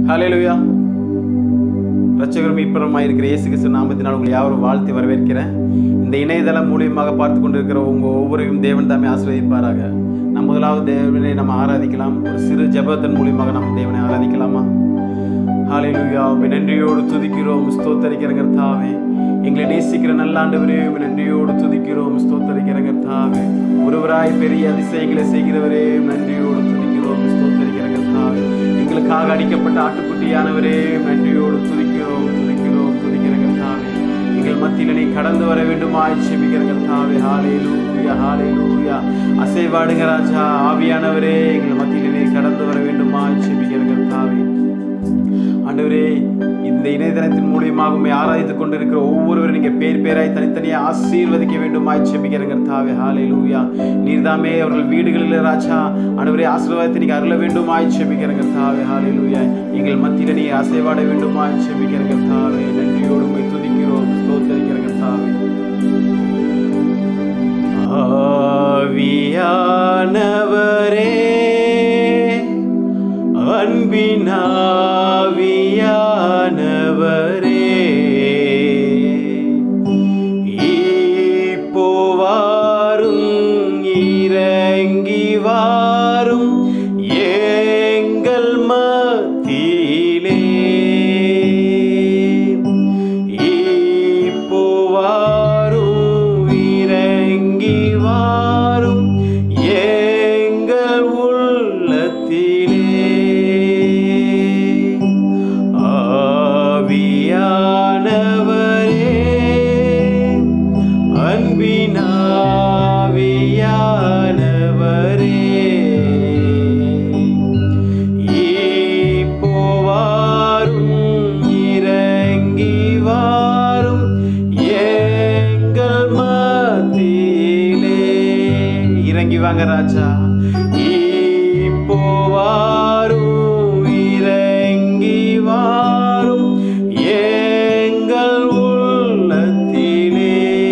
ஹalleluya ரட்சகரும் மீட்பருமாய் இருக்கிற இயேசு கிறிஸ்து நாமத்தினால் உங்களை யாவரும் வாழ்த்தி வரவேற்கிறேன் இந்த இணையதளம் மூலியமாக பார்த்து கொண்டிருக்கிற உங்க ஒவ்வொருவரையும் தேவன் தாமே ஆசீர்வதிப்பாராக நம்ம முதலாவது தேவனை நம்ம ஆராதிக்கலாம் ஒரு சிறு ஜெபத்தின் மூலியமாக நம்ம தேவனை ஆராதிக்கலாமா ஹalleluya உம்மை நன்றியோடு துதிக்கிறோம் ஸ்தோத்தரிக்கிற கர்த்தாவே எங்களை நேசிக்கிற நல்ல ஆண்டவரே உம்மை நன்றியோடு துதிக்கிறோம் ஸ்தோத்தரிக்கிற கர்த்தாவே ஒருவராய் பெரிய அதிசயங்களை செய்கிறவரே உம்மை நன்றியோடு துதிக்கிறோம் ஸ்தோத்தரிக்கிற கர்த்தாவே எங்களுக்காக அடிக்கப்பட்ட ஆட்டுக்குட்டியானவரே உம்மை நன்றியோடு துதிக்கிறோம் துதிக்கிறோம் துதிக்கிற கர்த்தாவே எங்கள் மத்தியில் நீ கடந்து வர வேண்டுமாய் செபிக்கிற கர்த்தாவே ஹalleluya ஹalleluya அசைவாடுங்க ராஜா ஆவியானவரே எங்கள் மத்தியில் நீ கடந்து வர வேண்டுமாய் செபிக்கிற கர்த்தாவே ஆண்டவரே இந்த இணையதளத்தின் மூலியமாக உண்மை ஆராதித்துக் கொண்டிருக்கிற ஒவ்வொருவரும் நீங்க பேர் பேராய் தனித்தனியாக ஆசீர்வதிக்க வேண்டுமாய் செபிக்கிறேன் கர்த்தாவே ஹாலே லூயா நீர்தாமே அவர்கள் வீடுகளில் ராஜா ஆண்டவரே ஆசீர்வாதத்தை நீங்க அருள வேண்டுமாய் செபிக்கிறேன் கர்த்தாவே ஹாலே லூயா எங்கள் மத்தியில நீ அசைவாட வேண்டுமாய் செபிக்கிறேன் கர்த்தாவே நன்றியோடு உண்மை துதிக்கிறோம் ஸ்தோத்தரிக்கிற கர்த்தாவே ஆவியானவரே அன்பினாவியானவரே இப்போ வாரும் இறங்கி வாரும் எங்கள் மத்தியிலே இப்போ வாரும் இறங்கி வாரும் எங்கள் உள்ளத்திலே ஆவியானவரே அன்பினாவியானவரே இப்போ வாரும் இறங்கி வாரும் எங்கள் மத்தியிலே இறங்கி வாங்க ராஜா இப்போ வாரும் இறங்கி வாரும் எங்கள் உள்ளத்திலே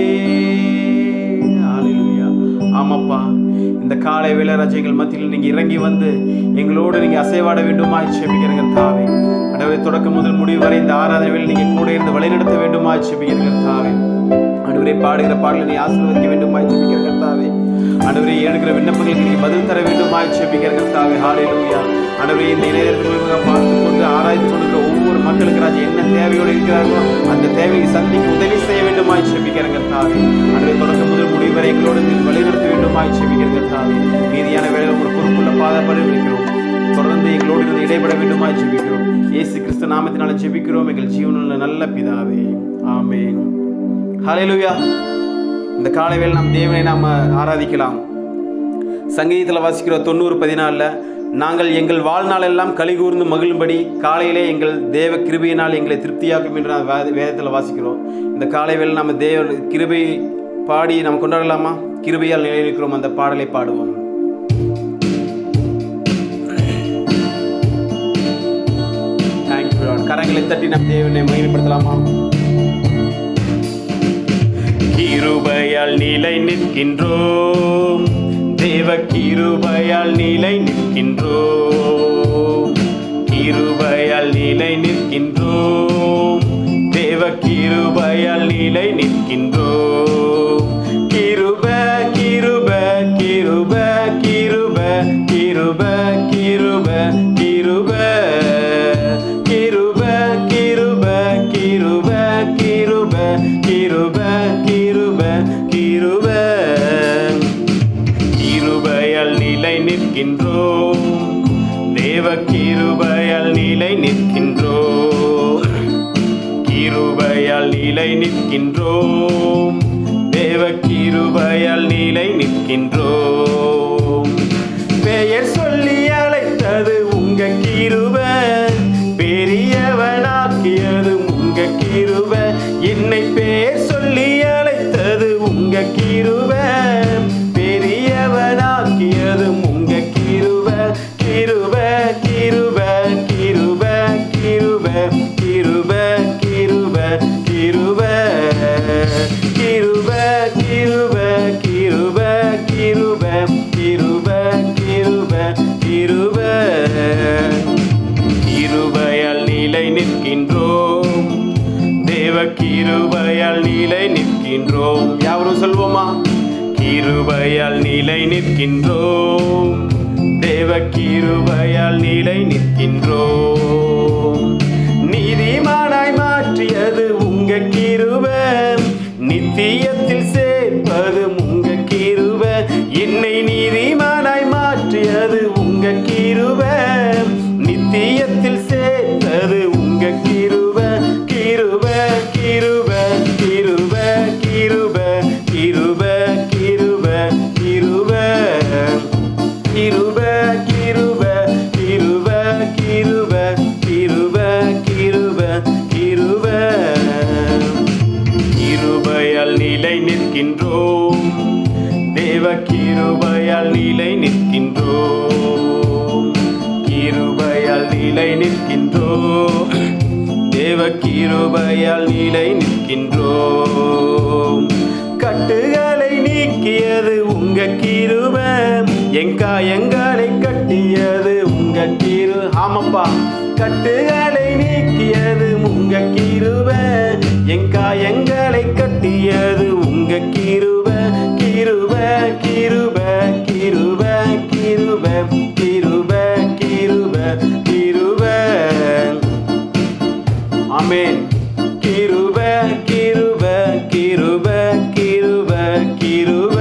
ஹalleluya ஆமாப்பா இந்த காலை வேளை ராஜா எங்கள் மத்தியில் நீங்க இறங்கி வந்து எங்களோடு நீங்க அசைவாட வேண்டுமாய் செபிக்கிறீங்க தாவே அடவே தொடக்கம் முதல் முடிவு வரை இந்த ஆராதனை வேளை நீங்க கூட இருந்து வழிநடத்த வேண்டுமாய் செபிக்கிறீங்க தாவே ஆண்டவரே பாடுகிற பாடலை நீ ஆசீர்வதிக்க வேண்டுமாய் செபிக்கிற கர்த்தாவே ஆண்டவரே எடுக்கிற விண்ணப்பங்களுக்கு நீ பதில் தர வேண்டுமாய் செபிக்கிற கர்த்தாவே ஹalleluya ஆண்டவரே இந்த இணையதளத்தின் மூலமாக பார்த்து கொண்டு ஆராய்ந்து கொண்டிருக்கிற ஒவ்வொரு மக்களுக்கு ராஜா என்ன தேவையோடு இருக்கிறார்களோ அந்த தேவையை சந்திக்க உதவி செய்ய வேண்டுமாய் செபிக்கிற கர்த்தாவே ஆண்டவரே தொடக்கம் முதல் முடிவு வரை எங்களோடு நீ வழிநடத்த வேண்டுமாய் செபிக்கிற கர்த்தாவே மீதியான வேளையில் ஒரு பொறுப்புள்ள பாதப்படி இருக்கிறோம் தொடர்ந்து எங்களோடு இருந்து இடைபட வேண்டுமாய் ஜெபிக்கிறோம் இயேசு கிறிஸ்து நாமத்தினால ஜெபிக்கிறோம் எங்கள் ஜீவனுள்ள நல்ல பிதாவே ஆமென் ஹalleluya இந்த காலை வேளை நாம் தேவனை நாம் ஆராதிக்கலாம் சங்கீதத்தில் வாசிக்கிற தொண்ணூறு பதினாலில் நாங்கள் எங்கள் வாழ்நாளெல்லாம் கலிகூர்ந்து மகிழும்படி காலையிலே எங்கள் தேவ கிருபையினால் எங்களை திருப்தியாக்கும் என்று நாம் வே- வேதத்தில் வாசிக்கிறோம் இந்த காலை வேளை நம்ம தேவ கிருபை பாடி நாம் கொண்டாடலாமா கிருபையால் நிலைநிற்கிறோம் அந்த பாடலை பாடுவோம் தேங்க்யூ கரங்களை தட்டி நம் தேவனை மகிமைப்படுத்தலாமா கிருபையால் நிலை நிற்கின்றோம் தேவ கிருபையால் நிலை நிற்கின்றோம் கிருபையால் நிலை நிற்கின்றோம் தேவ கிருபையால் நிலை நிற்கின்றோம் கிருப கிருப கிருப கிருப கிருப கிருப கிருப கிருப கிருப கிருப கிருப கிருப கிருப கிருப கிருபையால் நிலை நிற்கின்றோம் தேவ கிருபையால் நிலை நிற்கின்றோம் கிருபையால் நிலை நிற்கின்றோம் தேவ கிருபையால் நிலை நிற்கின்றோம் பெயர் சொல்லி அழைத்தது உங்க கிருப பெரியவனாக்கியது உங்க கிருப என்னை பேர் சொல்லி அழைத்தது உங்க கிருப பெரியவனாக்கியது உங்க கிருப கிருப கிருப கிருப கிருப கிருப கிருப கிருப கிருப கிருப கிருப கிருப கிருப கிருப நிற்கின்றோம் தேவ கிருபையால் நிலை நிற்கின்றோம் யாவரும் சொல்வோமா கிருபையால் நிலை நிற்கின்றோம் தேவ கிருபையால் நிலை நிற்கின்றோம் நீதிமானாய் மாற்றியது உங்க கிருப நித்தியத்தில் சேர்ப்பது உங்க கிருப என்னை நீதிமானாய் மாற்றியது உங்க கிருப நித்தியத்தில் சேர்த்தது உங்க கிருப கிருப கிருப கிருப கிருப கிருப கிருப கிருப கிருப கிருப கிருப கிருப கிருப கிருப கிருப கிருபையால் நிலை நிற்கின்றோம் தேவ கிருபையால் நிலை நிற்கின்றோம் கிருபையால் நிலை நிற்கின்றோம் தேவ கிருபையால் நிலை நிற்கின்றோம் கட்டுகளை நீக்கியது உங்க கிருப என் காயங்களை கட்டியது உங்க கிரு ஆமாப்பா கட்டுகளை நீக்கியது உங்க கிருப என் காயங்களை கட்டியது உங்க கிருப கிருப கிருப கிருப கிருப கிருப கிருப கிருப ஆமென் கிருப கிருப கிருப கிருப கிருப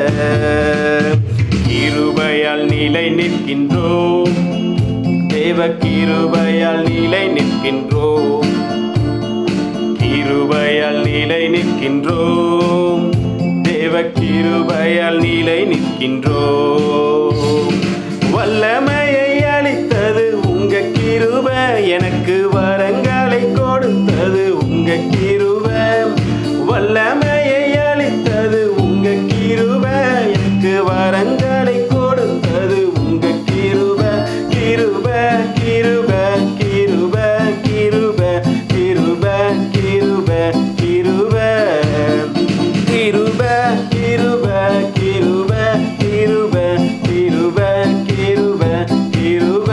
கிருபையால் நிலை நிற்கின்றோம் தேவ கிருபையால் நிலை நிற்கின்றோம் கிருபையால் நிலை நிற்கின்றோம் தேவ கிருபையால் நிலை நிற்கின்றோம் வல்லமையை அளித்தது உங்க கிருப எனக்கு வரங்களை கொடுத்தது உங்க கிருப வல்லமையை அளித்தது உங்க கிருப எனக்கு வரங்களை கொடுத்தது உங்க கிருப கிருப கிருப கிருப கிருப கிருப கிருப கிருப கிருப கிருப கிருப கிருப கிருப கிருப கிருப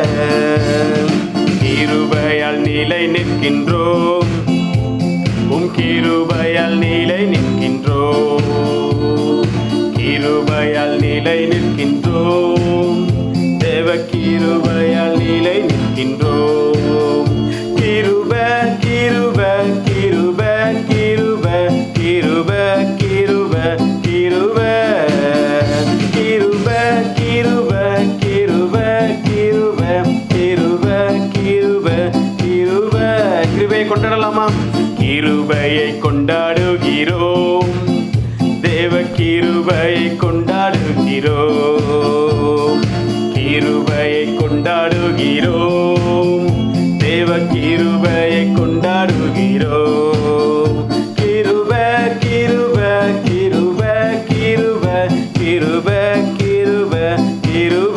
கிருபையால் நிலை நிற்கின்றோம் உம் கிருபையால் நிலை நிற்கின்றோம் கிருபையால் நிலை நிற்கின்றோம் தேவ கிருபையால் நிலை நிற்கின்றோம் கிருப கிருப கிருப கிருப கிருப கிருப கிருப கிருப கிருப கிருப கிருப கிருப கிருப கிருப கிருபையை கொண்டாடலாமா கிருபையை கொண்டாடுகிறோம் தேவ கிருபையை கொண்டாடுகிறோம் கிருபையை கொண்டாடுகிறோம் தேவ கிருபையை கொண்டாடுகிறோம் கிருப கிருப கிருப கிருப கிருப கிருப கிருப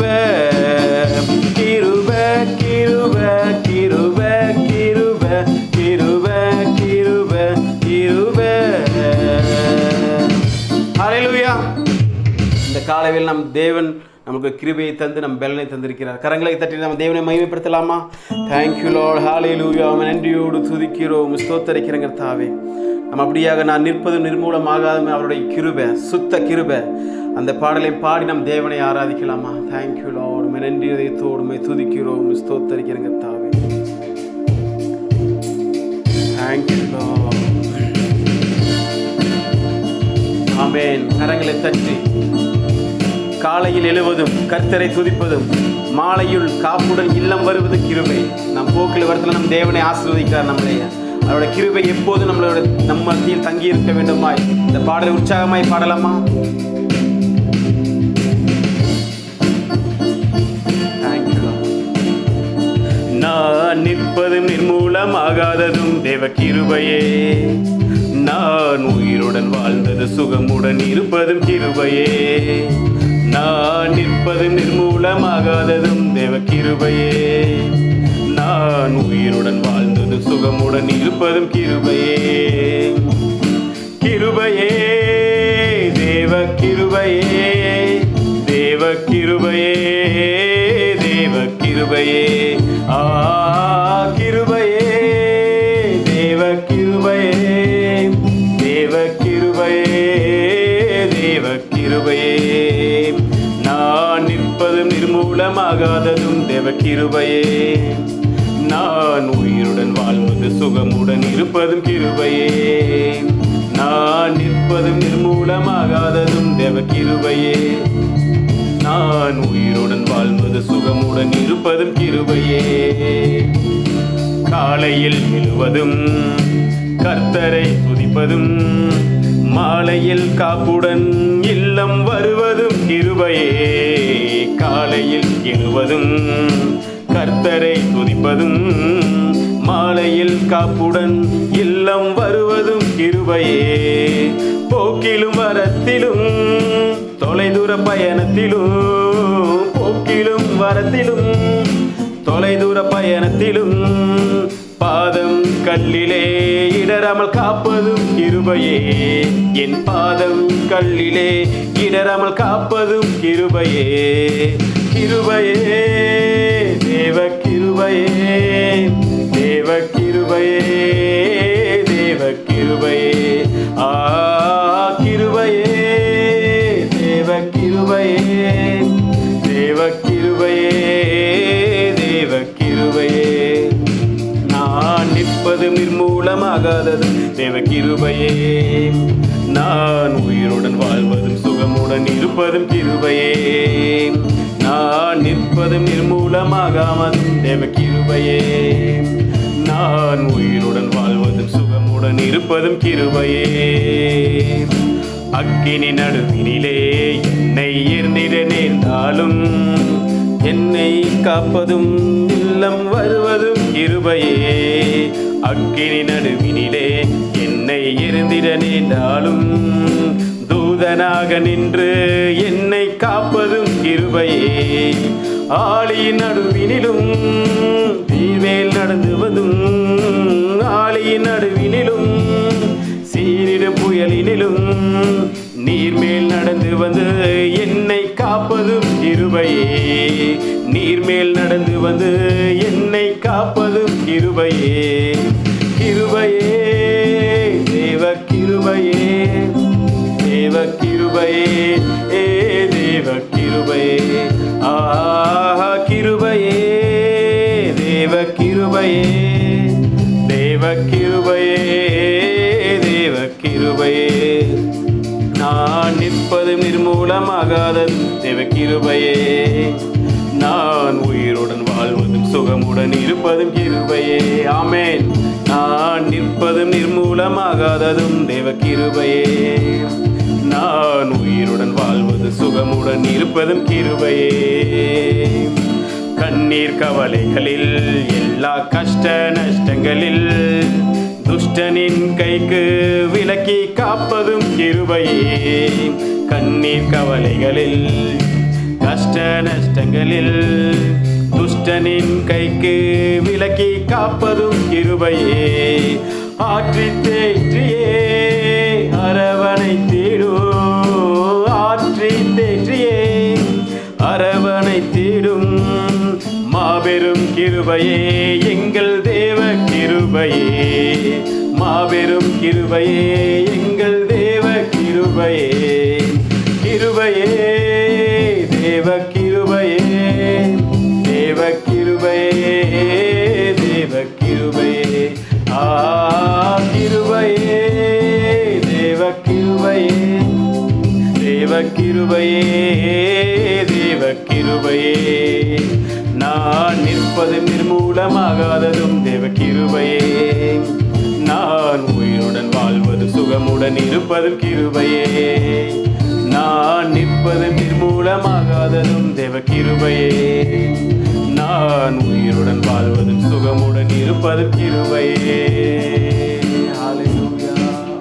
கிருப கிருப கிருப கிருப கிருப கிருப கிருப ஹalleluya இந்த காலையில் நம் தேவன் நமக்கு கிருபையை தந்து நம் பலனை தந்திருக்கிறார் கரங்களை தட்டி நம்ம தேவனை மகிமைப்படுத்தலாமா தேங்க்யூ லார்ட் ஹalleluya அவன் நன்றியோடு துதிக்கிறோம் ஸ்தோத்தரிக்கிறங்க தாவே நம்ம அப்படியாக நான் நிற்பது நிர்மூலமாகாத அவருடைய கிருபை சுத்த கிருபை அந்த பாடலை பாடி நம் தேவனை ஆராதிக்கலாமா தேங்க்யூ லார்ட் உமை நன்றி இதயத்தோடு உமை துதிக்கிறோம் ஸ்தோத்தரிக்கிறங்க தாவே தேங்க்யூ லார்ட் ஆமென் கரங்களை தட்டி காலையில் எழுவதும் கர்த்தரை துதிப்பதும் மாலையுள் காப்புடன் இல்லம் வருவது கிருபை நம் போக்கில் வரத்தில் நம் தேவனை ஆசீர்வதிக்கிறார் நம்மளை அவரோட கிருபை எப்போதும் நம்மளோட நம்ம மத்தியில் தங்கி இருக்க வேண்டுமாய் இந்த பாடலை உற்சாகமாய் பாடலாமா Thank you, Lord. நான் நிற்பதும் நிர்மூலமாகாததும் தேவ கிருபையே நான் உயிருடன் வாழ்ந்தது சுகமுடன் இருப்பதும் கிருபையே நான் நிற்பதும் நிர்மூலமாகாததும் தேவ கிருபையே நான் உயிருடன் வாழ்ந்தது சுகமுடன் இருப்பதும் கிருபையே கிருபையே தேவ கிருபையே தேவ கிருபையே தேவ கிருபையே ஆ கிருபையே கிருபையே நான் உயிருடன் வாழ்வது சுகமுடன் இருப்பதும் கிருபையே நான் நிற்பதும் நிர்மூலமாகாததும் தேவ கிருபையே நான் உயிருடன் வாழ்வது சுகமுடன் இருப்பதும் கிருபையே காலையில் எழுவதும் கர்த்தரை துதிப்பதும் மாலையில் காப்புடன் இல்லம் வருவதும் கிருபையே காலையில் எழுவதும் கர்த்தரை துதிப்பதும் மாலையில் காப்புடன் இல்லம் வருவதும் கிருபையே போக்கிலும் வரத்திலும் தொலைதூர பயணத்திலும் போக்கிலும் வரத்திலும் தொலைதூர பயணத்திலும் பாதம் கல்லிலே இடராமல் காப்பதும் கிருபையே என் பாதம் கல்லிலே இடராமல் காப்பதும் கிருபையே கிருபையே தேவ கிருபையே தேவ கிருபையே தேவ கிருபையே ஆ கிருபையே தேவ கிருபையே தேவ கிருபையே தேவ கிருபையே நான் நிற்பது நிர்மூலமாகாதது தேவ கிருபையே நான் உயிருடன் வாழ்வதும் சுகமுடன் இருப்பதும் கிருபையே நான் நிற்பதும் நிர்மூலமாகாமதும் தேவ கிருபையே நான் உயிருடன் வாழ்வதும் சுகமுடன் இருப்பதும் கிருபையே அக்கினி நடுவினிலே என்னை எரிந்திட நேர்ந்தாலும் என்னை காப்பதும் இல்லம் வருவதும் கிருபையே அக்கினி நடுவினிலே என்னை எரிந்திட நேர்ந்தாலும் தூதனாக நின்று என்னை காப்பதும் கிருபையே ஆளியின் நடுவினிலும் தீவேல் நடந்துவதும் ஆளியின் நடுவினிலும் சீரிடும் புயலினிலும் நீர்மேல் நடந்து வந்து என்னை காப்பதும் கிருபையே நீர்மேல் நடந்து வந்து என்னை காப்பதும் கிருபையே கிருபையே தேவ கிருபையே தேவ கிருபையே ஏ தேவ கிருபையே ஆஹா கிருபையே தேவ கிருபையே தேவ கிருபையே தேவ கிருபையே நான் நிற்பது நிர்மூலமாகாதது தேவ கிருபையே நான் உயிருடன் வாழ்வதும் சுகமுடன் இருப்பதும் கிருபையே ஆமென் நான் நிற்பதும் நிர்மூலமாகாததும் தேவ கிருபையே நான் உயிருடன் வாழ்வது சுகமுடன் இருப்பதும் கிருபையே கண்ணீர் கவலைகளில் எல்லா கஷ்ட நஷ்டங்களில் துஷ்டனின் கைக்கு விலக்கி காப்பதும் கிருபையே கண்ணீர் கவலைகளில் கஷ்ட நஷ்டங்களில் துஷ்டனின் கைக்கு விலக்கி காப்பதும் கிருபையே ஆற்றி தேற்றியே அரவணை தேடும் ஆற்றி தேற்றியே அரவணை தேடும் மாபெரும் கிருபையே எங்கள் தேவ கிருபையே மாபெரும் கிருபையே எங்கள் தேவ கிருபையே கிருபையே தேவ கிருபையே தேவ கிருபையே தேவ கிருபையே ஆ கிருபையே தேவ கிருபையே தேவ கிருபையே தேவ கிருபையே நான் நிற்பது நிர்மூலமாகாததும் தேவ கிருபையே நான் உயிருடன் வாழ்வது சுகமுடன் இருப்பதும் கிருபையே நான் நிற்பது நிர்மூலமாகாததும் தேவ கிருபையே நான் உயிருடன் வாழ்வதும் சுகமுடன் இருப்பதும் கிருபையே ஹalleluya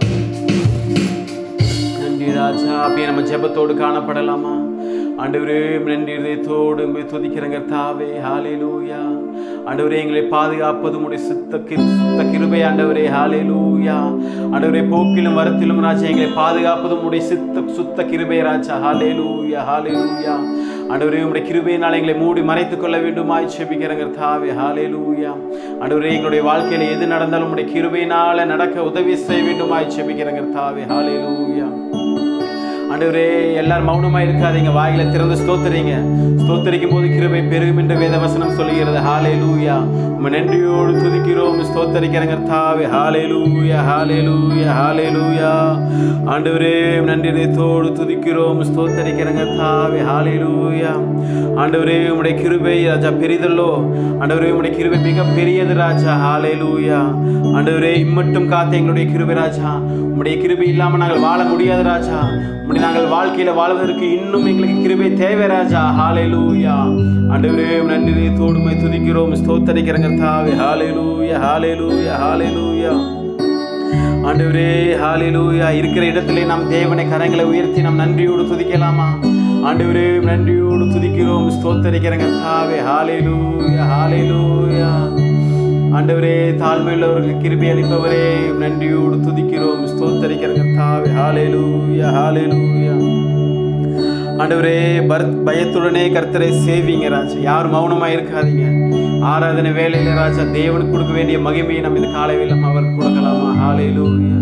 நன்றி ராஜா அப்படியே நம்ம ஜெபத்தோடு காணப்படலாமா ஆண்டவரே நன்றி இதயத்தோடு உம்மை துதிக்கிறங்க தாவே ஹalleluya ஆண்டவரே எங்களை பாதுகாப்பது உடைய சுத்த கிரு சுத்த கிருபை ஆண்டவரே ஹalleluya ஆண்டவரே போக்கிலும் வரத்திலும் ராஜா எங்களை பாதுகாப்பதும் உடைய சுத்த சுத்த கிருபை ராஜா ஹalleluya ஹalleluya ஆண்டவரே உம்முடைய கிருபையினால் எங்களை மூடி மறைத்துக் கொள்ள வேண்டுமாய் செபிக்கிறங்க தாவே ஹalleluya ஆண்டவரே எங்களுடைய வாழ்க்கையில எது நடந்தாலும் உம்முடைய கிருபையினால நடக்க உதவி செய்ய வேண்டுமாய் செபிக்கிறங்க தாவே ஹalleluya ஆண்டவரே எல்லாரும் மௌனமா இருக்காதீங்க வாயில திறந்து ஸ்தோத்திரிங்க ஸ்தோத்தரிக்கும் போது கிருபை பெருகும் என்று வேத வசனம் சொல்லுகிறது ஹாலே லூயா உங்க நன்றியோடு துதிக்கிறோம் ஸ்தோத்தரிக்கிறங்க கர்த்தாவே ஹாலே லூயா ஹாலே லூயா ஹாலே லூயா ஆண்டவரே நன்றி இதயத்தோடு துதிக்கிறோம் ஸ்தோத்தரிக்கிறங்க கர்த்தாவே ஹாலே லூயா ஆண்டவரே உம்முடைய கிருபை ராஜா பெரிதல்லோ ஆண்டவரே உம்முடைய கிருபை மிக பெரியது ராஜா ஹாலே லூயா ஆண்டவரே இம்மட்டும் காத்த எங்களுடைய கிருபை ராஜா உம்முடைய கிருபை இல்லாமல் நாங்கள் வாழ முடியாது ராஜா உம்முடைய நாங்கள் வாழ்க்கையில வாழ்வதற்கு இன்னும் எங்களுக்கு கிருபை தேவை ராஜா ஹாலே லூயா ஆண்டவரே நன்றி தோடுமை துதிக்கிறோம் ஸ்தோத்தரிக்கிறங்க தாவே ஹாலே லூயா ஹாலே லூயா ஹாலே லூயா ஆண்டவரே ஹாலேலூயா இருக்கிற இடத்திலே நாம் தேவனை கரங்களை உயர்த்தி நாம் நன்றியோடு துதிக்கலாமா ஆண்டவரே நன்றியோடு துதிக்கிறோம் ஸ்தோத்தரிக்கிறங்க தாவே ஹாலேலூயா ஹாலேலூயா ஆண்டவரே தாழ்மையுள்ளவர்களுக்கு கிருபை அளிப்பவரே நன்றியோடு துதிக்கிறோம் ஸ்தோத்தரிக்கிறங்க தாவே ஹாலேலூயா ஹாலேலூயா ஆண்டவரே பரத் பயத்துடனே கர்த்தரை சேவிங்க ராஜா யாரும் மௌனமா இருக்காதீங்க ஆராதனை வேலையில ராஜா தேவனுக்கு கொடுக்க வேண்டிய மகிமையை நம்ம இந்த காலை வேலம் அவருக்கு கொடுக்கலாமா ஹாலேலூயா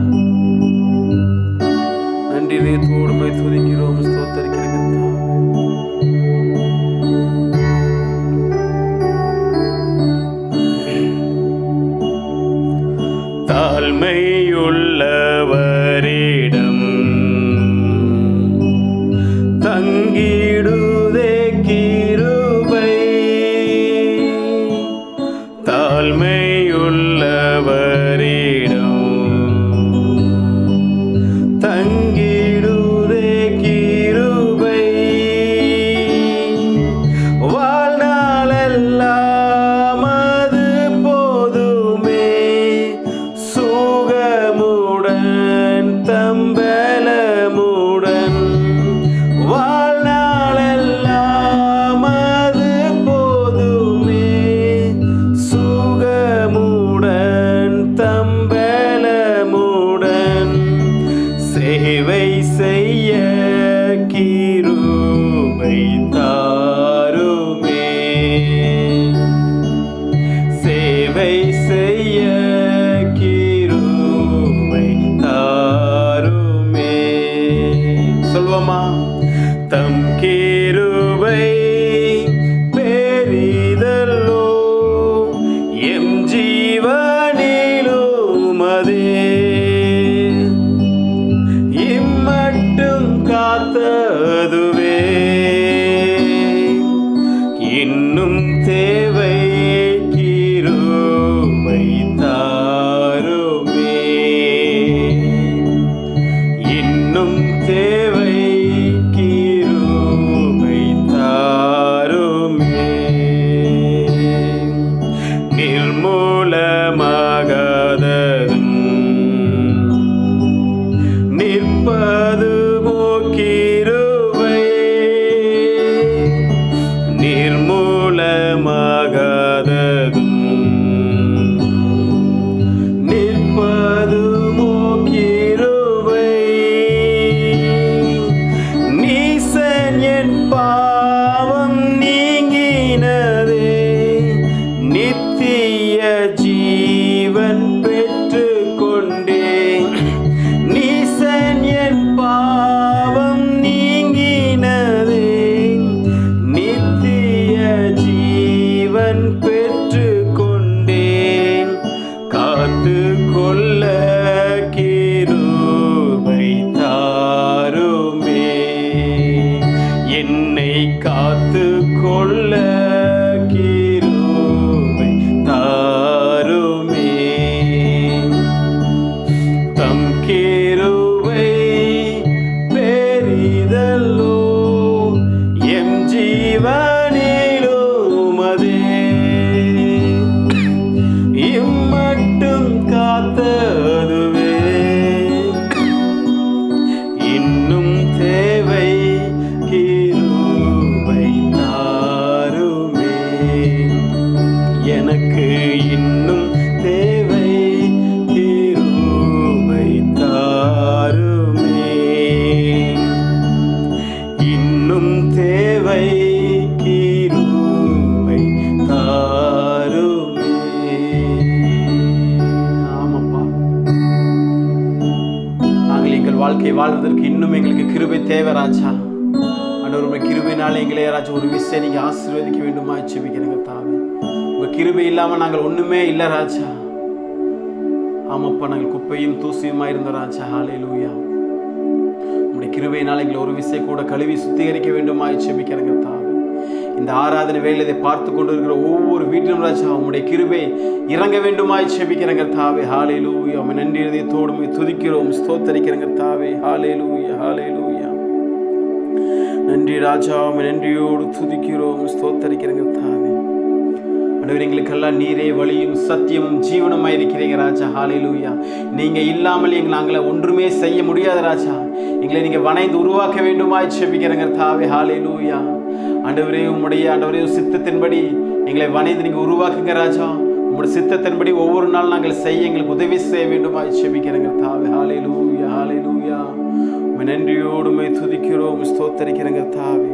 நன்றி தோடுமை துதிக்கிறோம் ஸ்தோத்தரிக்கிற கர்த்தாவே. தாழ்மையுள்ளவரிடம் தங்கிடுதே கிருபை தாழ்மையுள்ளவரிடம் தங்கிடுதே கிருபை வாழ்நாளெல்லாம் அது போதுமே சுகமுடன் தம்பலமுடன் வாழ்நாளெல்லாம் அது போதுமே சுகமுடன் தம்பலமுடன் சேவை செய்ய கிருபை தாருமே சேவை செய்ய கிருபை தாருமே சொல்வோமா தம் கிருபை பெரிதல்லோ எம் ஜீவனிலும் அதே இம்மட்டும் காத்ததுவே இன்னும் தேவை கிருபை தாருமே இன்னும் தேவை கிருபை தாருமே நிர்மூலமாகாததும் நிற்பது கிருபை நிர்மூலமாகாததும் நிற்பது கிருபை நீசன் என் பாவம் நீங்கினதே நித்திய ஜீவன் பெற்று கொண்டேன் நீசன் என் பாவம் நீங்கினதே நித்திய ஜீவன் பெற்று கொண்டேன் காத்து கொள்ள கிருபை தாருமே என்னை காத்து கொள்ள கிருபை தாருமே தம் கிருபை பெரிதல்லோ எம் ஜீவனிலும் அதே இம்மட்டும் காத்ததுவே இன்னும் தேவை கிருபை தாருமே எனக்கு இன்னும் தேவை கிருபை தாருமே இன்னும் தேவை கிருபை தாருமே ஆமாப்பா நாங்கள் எங்கள் வாழ்க்கை வாழ்க்கை வாழ்வதற்கு இன்னும் எங்களுக்கு கிருபை தேவை ராஜா ஆண்டவர் உங்கள் கிருபையினால எங்களே ராஜா ஒரு விஷயம் நீங்கள் ஆசீர்வதிக்க வேண்டுமா செபிக்கிறேங்க தாவே உங்கள் கிருபை இல்லாமல் நாங்கள் ஒன்றுமே இல்லை ராஜா ஆமாப்பா நாங்கள் குப்பையும் தூசியுமா இருந்தோம் ராஜா ஹாலே லூயா உங்களுடைய கிருபையினால் எங்களை ஒரு விசை கூட கழுவி சுத்திகரிக்க வேண்டுமா செபிக்கிறேங்க தாவே இந்த ஆராதனை வேலை இதை பார்த்து கொண்டு இருக்கிற ஒவ்வொரு வீட்டிலும் ராஜா உங்களுடைய கிருபை இறங்க வேண்டுமாய் செபிக்கிறேங்க தாவே ஹாலே லூயா உண்மை நன்றி இதயத்தோடு உம்மை துதிக்கிறோம் ஸ்தோத்தரிக்கிறேங்க தாவே ஹாலே லூயா ஹாலே லூயா நன்றி ராஜா உம்மை நன்றியோடு துதிக்கிறோம் ஸ்தோத்தரிக்கிறேங்க தாவே ஆண்டவர் எங்களுக்கெல்லாம் நீரே வழியும் சத்தியமும் ஜீவனமாக இருக்கிறீங்க ராஜா ஹாலேலூயா நீங்கள் இல்லாமல் எங்களை நாங்களை ஒன்றுமே செய்ய முடியாது ராஜா எங்களை நீங்கள் வணைந்து உருவாக்க வேண்டுமாய் செபிக்கிறங்க தாவே ஹாலேலூயா ஆண்டவரே உம்முடைய ஆண்டவரே சித்தத்தின்படி எங்களை வணைந்து நீங்கள் உருவாக்குங்க ராஜா உம்முடைய சித்தத்தின்படி ஒவ்வொரு நாள் நாங்கள் செய்ய எங்களுக்கு உதவி செய்ய வேண்டுமாய் செபிக்கிறங்க தாவே ஹாலேலூயா ஹாலேலூயா உம்மை நன்றியோடுமை துதிக்கிறோம் ஸ்தோத்தரிக்கிறங்க தாவே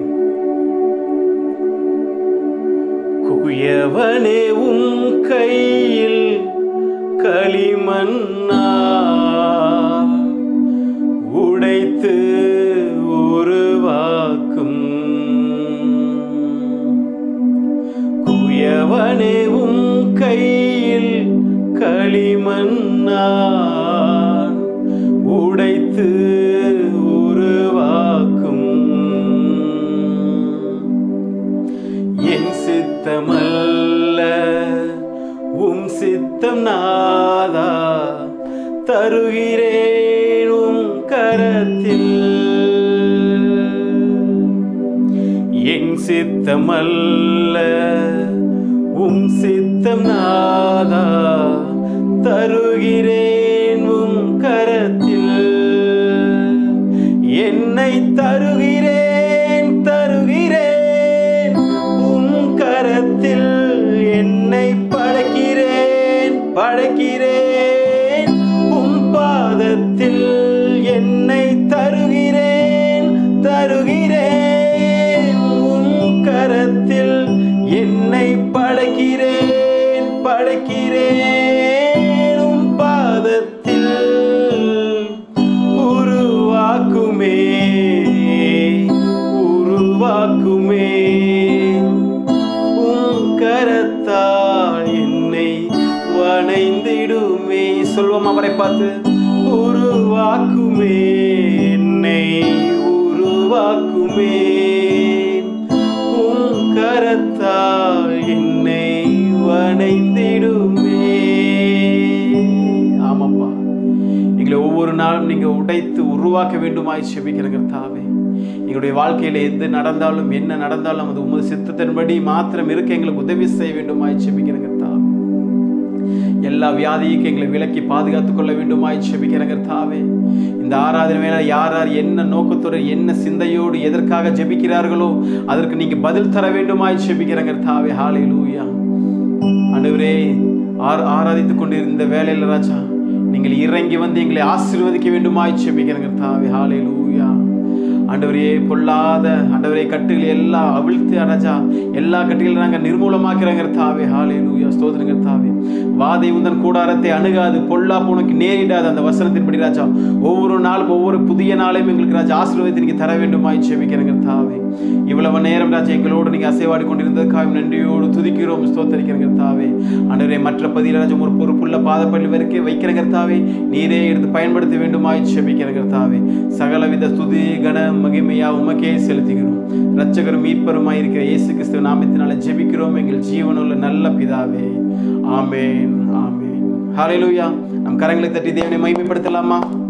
குயவனே உம் கையில் களிமண்ணா உடைத்து உருவாக்கும் குயவனே உம் கையில் களிமண்ணா உடைத்து உருவாக்கும் என் சித்தமல்ல உம் சித்தம் நாதா தருகிறேன் உம் கரத்தில் என் சித்தமல்ல உம் சித்தம் நாதா தருகிறேன் உம் கரத்தில் என்னை தருகிறேன் தருகிறேன் உம் கரத்தில் என்னை படைக்கிறேன் படைக்கிறேன் உம் பாதத்தில் என்னை தருகிறேன் தருகிறேன் உம் கரத்தில் என்னை படைக்கிறேன் படைக்கிறேன் உம் பாதத்தில் உருவாக்குமே உருவாக்குமே உம் கரத்தால் என்னை வணைந்திடுமே சொல்வோம் அவரை பார்த்து உருவாக்குமே என்னை உருவாக்குமே உம் கரத்தால் என்னை வணைந்திடுமே ஆமாப்பா எங்களை ஒவ்வொரு நாளும் நீங்கள் உடைத்து உருவாக்க வேண்டுமாய் செபிக்கிறங்க தாவே எங்களுடைய வாழ்க்கையில் எது நடந்தாலும் என்ன நடந்தாலும் அது உமது சித்தத்தின்படி மாத்திரம் இருக்க எங்களுக்கு உதவி செய்ய வேண்டுமாய் செபிக்கிறங்க தாவே எல்லா வியாதிக்கும் எங்களை விலக்கி பாதுகாத்துக் கொள்ள வேண்டுமாய் செபிக்கிறங்க தாவே இந்த ஆராதனை வேலை யார் யார் என்ன நோக்கத்தோடு என்ன சிந்தையோடு எதற்காக ஜெபிக்கிறார்களோ அதற்கு நீங்க பதில் தர வேண்டுமாய் செபிக்கிறங்க தாவே ஹாலே லூயா ஆண்டவரே ஆர் ஆராதித்துக் கொண்டிருந்த வேலையில் ராஜா நீங்கள் இறங்கி வந்து எங்களை ஆசீர்வதிக்க வேண்டுமாய் செபிக்கிறங்க தாவே ஹாலே லூயா ஆண்டவரே பொல்லாத ஆண்டவரே கட்டுகளை எல்லாம் அவிழ்த்து ராஜா எல்லா கட்டுகளையும் நாங்கள் நிர்மூலமாக்கிறங்க தாவே ஹாலே லூயா ஸ்தோத்திரங்க தாவே வாதை உந்தன் கூடாரத்தை அணுகாது பொல்லா உனக்கு நேரிடாது அந்த வசனத்தின்படி ராஜா ஒவ்வொரு நாளும் ஒவ்வொரு புதிய நாளையும் எங்களுக்கு ராஜா ஆசீர்வாதத்தை நீங்க தர வேண்டுமாய் செபிக்கிறங்க தாவே இவ்வளவு நேரம் ராஜா எங்களோடு நீங்க அசைவாடி கொண்டிருந்ததுக்காக நன்றியோடு துதிக்கிறோம் ஸ்தோத்தரிக்கிறங்க தாவே ஆண்டவரே மற்ற பதில ராஜா ஒரு பொறுப்புள்ள பாதப்பள்ளி வரைக்கும் வைக்கிறங்க தாவே நீரே எடுத்து பயன்படுத்த வேண்டுமாய் செபிக்கிறங்க தாவே சகலவித துதி கன மகிமையா உமக்கே செலுத்துகிறோம் ரட்சகரும் மீட்பருமாய் இருக்கிற இயேசு கிறிஸ்துவ நாமத்தினால ஜெபிக்கிறோம் எங்கள் ஜீவனுள்ள நல்ல பிதாவே ஆமேன் ஆமேன் ஹalleluya நம் கரங்களை தட்டி தேவனை மகிமைப்படுத்தலாமா